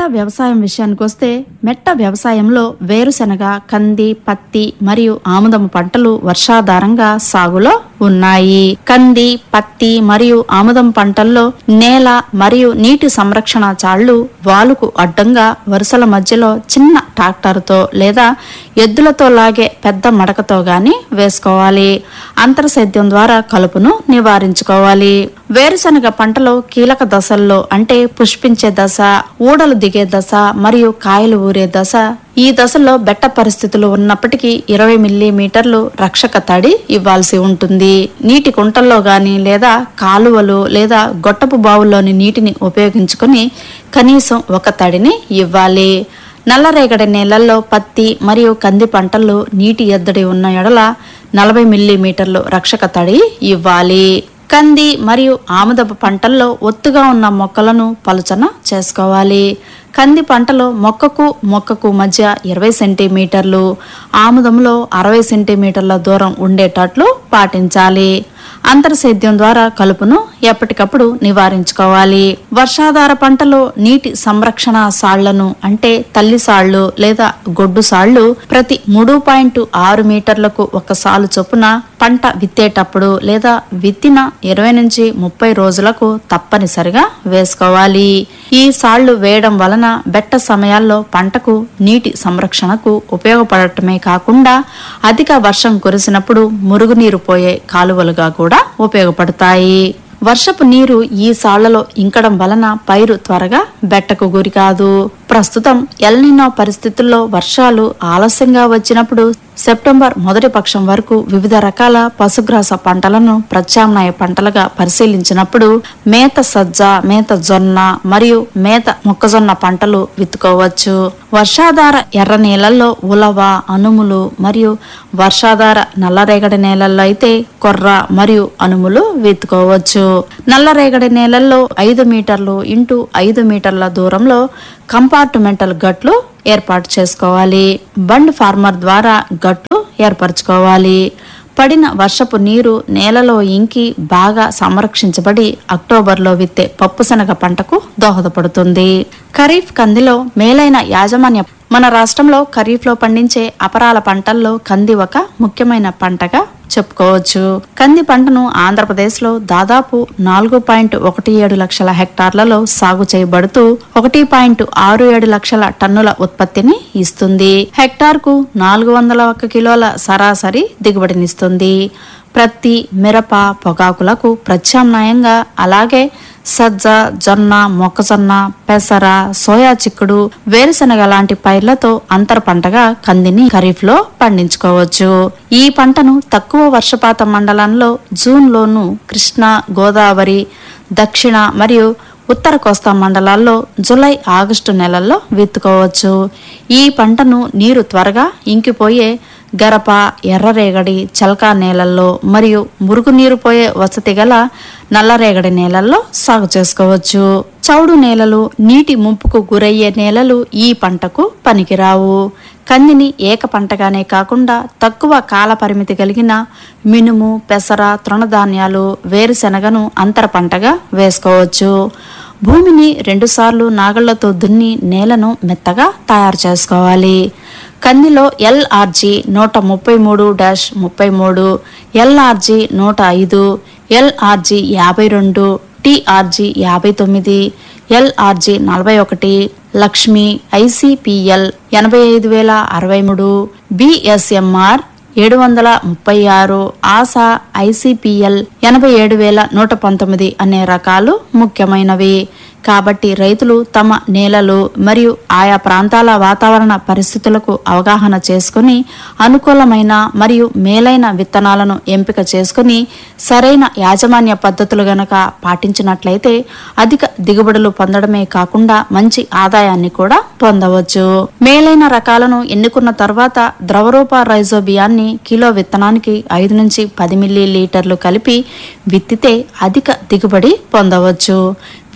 వ్యవసాయం విషయానికి వస్తే మెట్ట వ్యవసాయంలో వేరుశెనగ కంది పత్తి మరియు ఆముదము పంటలు వర్షాధారంగా సాగులో ఉన్నాయి కంది పత్తి మరియు ఆముదం పంటల్లో నేల మరియు నీటి సంరక్షణ చాళ్లు వాలుకు అడ్డంగా వరుసల మధ్యలో చిన్న ట్రాక్టర్తో లేదా ఎద్దులతో లాగే పెద్ద మడకతో గాని వేసుకోవాలి అంతర సేద్యం ద్వారా కలుపును నివారించుకోవాలి వేరుశనగ పంటలో కీలక దశల్లో అంటే పుష్పించే దశ ఊడలు దిగే దశ మరియు కాయలు ఊరే దశ ఈ దశలో బెట్ట పరిస్థితులు ఉన్నప్పటికీ ఇరవై మిల్లీమీటర్లు రక్షక తడి ఇవ్వాల్సి ఉంటుంది నీటి కుంటల్లో గాని లేదా కాలువలు లేదా గొట్టపు బావుల్లోని నీటిని ఉపయోగించుకొని కనీసం ఒక తడిని ఇవ్వాలి నల్లరేగడి నేలల్లో పత్తి మరియు కంది పంటల్లో నీటి ఎద్దడి ఉన్న ఎడల నలభై మిల్లీమీటర్లు రక్షక తడి ఇవ్వాలి కంది మరియు ఆముదపు పంటల్లో ఒత్తుగా ఉన్న మొక్కలను పలుచన చేసుకోవాలి కంది పంటలో మొక్కకు మొక్కకు మధ్య ఇరవై సెంటీమీటర్లు ఆముదంలో అరవై సెంటీమీటర్ల దూరం ఉండేటట్లు పాటించాలి అంతర సేద్యం ద్వారా కలుపును ఎప్పటికప్పుడు నివారించుకోవాలి వర్షాధార పంటలో నీటి సంరక్షణ సాళ్లను అంటే తల్లి సాళ్లు లేదా గొడ్డు సాళ్లు ప్రతి మూడు పాయింట్ ఆరు మీటర్లకు ఒక సాలు చొప్పున పంట విత్తేటప్పుడు లేదా విత్తిన ఇరవై నుంచి ముప్పై రోజులకు తప్పనిసరిగా వేసుకోవాలి ఈ సాళ్లు వేయడం వలన బెట్ట సమయాల్లో పంటకు నీటి సంరక్షణకు ఉపయోగపడటమే కాకుండా అధిక వర్షం కురిసినప్పుడు మురుగునీరు పోయే కాలువలుగా కూడా ఉపయోగపడతాయి వర్షపు నీరు ఈ సాళ్లలో ఇంకడం వలన పైరు త్వరగా బెట్టకు గురి కాదు ప్రస్తుతం ఎల్నినో పరిస్థితుల్లో వర్షాలు ఆలస్యంగా వచ్చినప్పుడు సెప్టెంబర్ మొదటి పక్షం వరకు వివిధ రకాల పశుగ్రాస పంటలను ప్రత్యామ్నాయ పంటలుగా పరిశీలించినప్పుడు మేత సజ్జ మేత జొన్న మరియు మేత మొక్కజొన్న పంటలు విత్తుకోవచ్చు వర్షాధార ఎర్ర నేలల్లో ఉలవ అనుములు మరియు వర్షాధార నల్లరేగడి నేలల్లో అయితే కొర్ర మరియు అనుములు విత్తుకోవచ్చు నల్లరేగడి నేలల్లో ఐదు మీటర్లు ఇంటూ ఐదు మీటర్ల దూరంలో కంపార్ట్మెంటల్ గట్లు ఏర్పాటు చేసుకోవాలి బండ్ ఫార్మర్ ద్వారా గట్లు ఏర్పరచుకోవాలి పడిన వర్షపు నీరు నేలలో ఇంకి బాగా సంరక్షించబడి అక్టోబర్లో విత్తే పప్పుశనగ పంటకు దోహదపడుతుంది ఖరీఫ్ కందిలో మేలైన యాజమాన్య మన రాష్ట్రంలో ఖరీఫ్లో పండించే అపరాల పంటల్లో కంది ఒక ముఖ్యమైన పంటగా చెప్పుకోవచ్చు కంది పంటను ఆంధ్రప్రదేశ్లో దాదాపు నాలుగు పాయింట్ ఒకటి ఏడు లక్షల హెక్టార్లలో సాగు చేయబడుతూ ఒకటి పాయింట్ ఆరు ఏడు లక్షల టన్నుల ఉత్పత్తిని ఇస్తుంది హెక్టార్కు నాలుగు వందల ఒక్క కిలోల సరాసరి దిగుబడినిస్తుంది ప్రత్తి మిరప పొగాకులకు ప్రత్యామ్నాయంగా అలాగే సజ్జ జొన్న మొక్కజొన్న పెసర సోయా చిక్కుడు వేరుశనగ లాంటి పైర్లతో అంతర పంటగా కందిని ఖరీఫ్ లో పండించుకోవచ్చు ఈ పంటను తక్కువ వర్షపాత మండలంలో జూన్ లోను కృష్ణా గోదావరి దక్షిణ మరియు ఉత్తర కోస్తా మండలాల్లో జూలై ఆగస్టు నెలల్లో విత్తుకోవచ్చు ఈ పంటను నీరు త్వరగా ఇంకిపోయే గరప ఎర్రరేగడి చలకా నేలల్లో మరియు మురుగునీరు పోయే వసతి గల నల్లరేగడి నేలల్లో సాగు చేసుకోవచ్చు చౌడు నేలలు నీటి ముంపుకు గురయ్యే నేలలు ఈ పంటకు పనికిరావు కందిని ఏక పంటగానే కాకుండా తక్కువ కాల పరిమితి కలిగిన మినుము పెసర తృణధాన్యాలు వేరుశెనగను అంతర పంటగా వేసుకోవచ్చు భూమిని రెండుసార్లు నాగళ్లతో దున్ని నేలను మెత్తగా తయారు చేసుకోవాలి కందిలో ఎల్ఆర్జీ నూట ముప్పై మూడు డాష్ ముప్పై మూడు ఎల్ఆర్జీ నూట ఐదు ఎల్ఆర్జీ యాభై రెండు టీఆర్జీ యాభై తొమ్మిది ఎల్ఆర్జీ నలభై ఒకటి లక్ష్మి ఐసిపిఎల్ ఎనభై ఐదు వేల అరవై మూడు బిఎస్ఎంఆర్ ఏడు వందల ముప్పై ఆరు ఆశా ఐసిపిఎల్ ఎనభై ఏడు వేల నూట పంతొమ్మిది అనే రకాలు ముఖ్యమైనవి కాబట్టి రైతులు తమ నేలలు మరియు ఆయా ప్రాంతాల వాతావరణ పరిస్థితులకు అవగాహన చేసుకుని అనుకూలమైన మరియు మేలైన విత్తనాలను ఎంపిక చేసుకుని సరైన యాజమాన్య పద్ధతులు గనక పాటించినట్లయితే అధిక దిగుబడులు పొందడమే కాకుండా మంచి ఆదాయాన్ని కూడా పొందవచ్చు మేలైన రకాలను ఎన్నుకున్న తర్వాత ద్రవరూప రైజోబియాన్ని కిలో విత్తనానికి ఐదు నుంచి పది మిల్లీ లీటర్లు కలిపి విత్తితే అధిక దిగుబడి పొందవచ్చు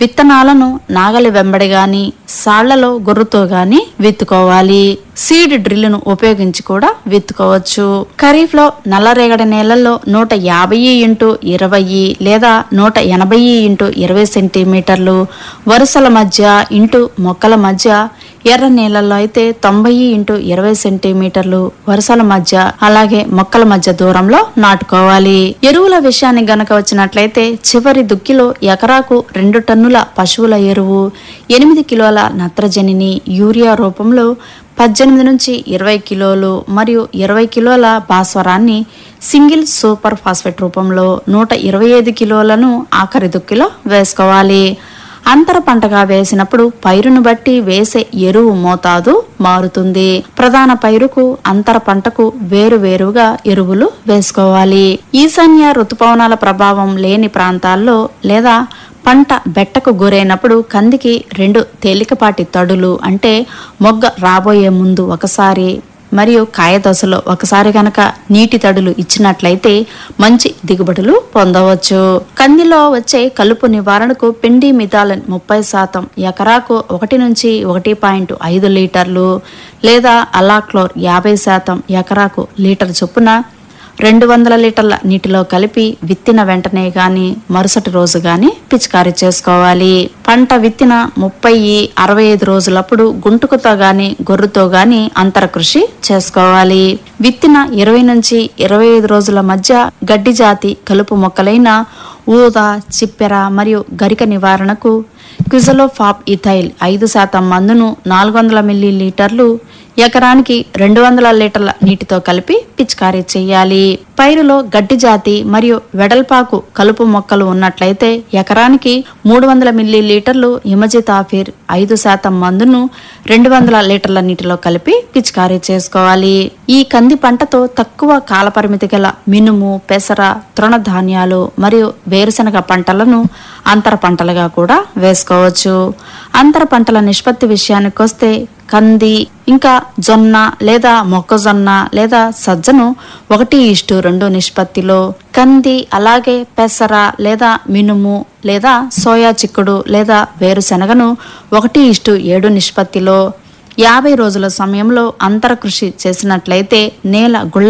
విత్తనాలను నాగలి వెంబడి గాని సాళ్లలో గొర్రుతో గాని విత్తుకోవాలి సీడ్ డ్రిల్ను ఉపయోగించి కూడా విత్తుకోవచ్చు ఖరీఫ్ లో నల్లరేగడి నేలల్లో నూట యాభై ఇంటూ ఇరవై లేదా నూట ఎనభై ఇంటూ ఇరవై సెంటీమీటర్లు వరుసల మధ్య ఇంటూ మొక్కల మధ్య ఎర్ర నేలల్లో అయితే తొంభై ఇంటూ ఇరవై సెంటీమీటర్లు వరుసల మధ్య అలాగే మొక్కల మధ్య దూరంలో నాటుకోవాలి ఎరువుల విషయానికి గనక వచ్చినట్లయితే చివరి దుక్కిలో ఎకరాకు రెండు టన్నుల పశువుల ఎరువు ఎనిమిది కిలోల నత్రజనిని యూరియా రూపంలో పద్దెనిమిది నుంచి ఇరవై కిలోలు మరియు ఇరవై కిలోల భాస్వరాన్ని సింగిల్ సూపర్ ఫాస్ఫేట్ రూపంలో నూట ఇరవై ఐదు కిలోలను ఆఖరి దుక్కిలో వేసుకోవాలి అంతర పంటగా వేసినప్పుడు పైరును బట్టి వేసే ఎరువు మోతాదు మారుతుంది ప్రధాన పైరుకు అంతర పంటకు వేరు వేరుగా ఎరువులు వేసుకోవాలి ఈశాన్య ఋతుపవనాల ప్రభావం లేని ప్రాంతాల్లో లేదా పంట బెట్టకు గురైనప్పుడు కందికి రెండు తేలికపాటి తడులు అంటే మొగ్గ రాబోయే ముందు ఒకసారి మరియు కాయ దశలో ఒకసారి గనక నీటి తడులు ఇచ్చినట్లయితే మంచి దిగుబడులు పొందవచ్చు కందిలో వచ్చే కలుపు నివారణకు పిండి మిథాలిన్ ముప్పై శాతం ఎకరాకు ఒకటి నుంచి ఒకటి పాయింట్ ఐదు లీటర్లు లేదా అలాక్లోర్ యాభై శాతం ఎకరాకు లీటర్ చొప్పున రెండు వందల లీటర్ల నీటిలో కలిపి విత్తిన వెంటనే గాని మరుసటి రోజు గాని పిచికారీ చేసుకోవాలి పంట విత్తిన ముప్పై అరవై ఐదు రోజులప్పుడు గుంటుకుతో గాని గొర్రుతో గాని అంతర కృషి చేసుకోవాలి విత్తిన ఇరవై నుంచి ఇరవై ఐదు రోజుల మధ్య గడ్డి జాతి కలుపు మొక్కలైన ఊద చిప్పెర మరియు గరిక నివారణకు క్విజలోఫాప్ ఇథైల్ ఐదు శాతం మందును నాలుగు వందల మిల్లీ లీటర్లు ఎకరానికి రెండు వందల లీటర్ల నీటితో కలిపి పిచికారీ చేయాలి పైరులో గడ్డి జాతి మరియు వెడల్పాకు కలుపు మొక్కలు ఉన్నట్లయితే ఎకరానికి మూడు వందల మిల్లీ లీటర్లు ఇమజితాఫిర్ ఐదు శాతం మందును రెండు వందల లీటర్ల నీటిలో కలిపి పిచికారీ చేసుకోవాలి ఈ కంది పంటతో తక్కువ కాలపరిమితి గల మినుము పెసర తృణధాన్యాలు మరియు వేరుశనగ పంటలను అంతర పంటలుగా కూడా వేసుకోవచ్చు అంతర పంటల నిష్పత్తి విషయానికి వస్తే కంది ఇంకా జొన్న లేదా మొక్కజొన్న లేదా సజ్జను ఒకటి ఇష్టు రెండు నిష్పత్తిలో కంది అలాగే పెసర లేదా మినుము లేదా సోయా చిక్కుడు లేదా వేరుశనగను ఒకటి ఇష్టు ఏడు నిష్పత్తిలో యాభై రోజుల సమయంలో అంతర కృషి చేసినట్లయితే నేల గుళ్ళ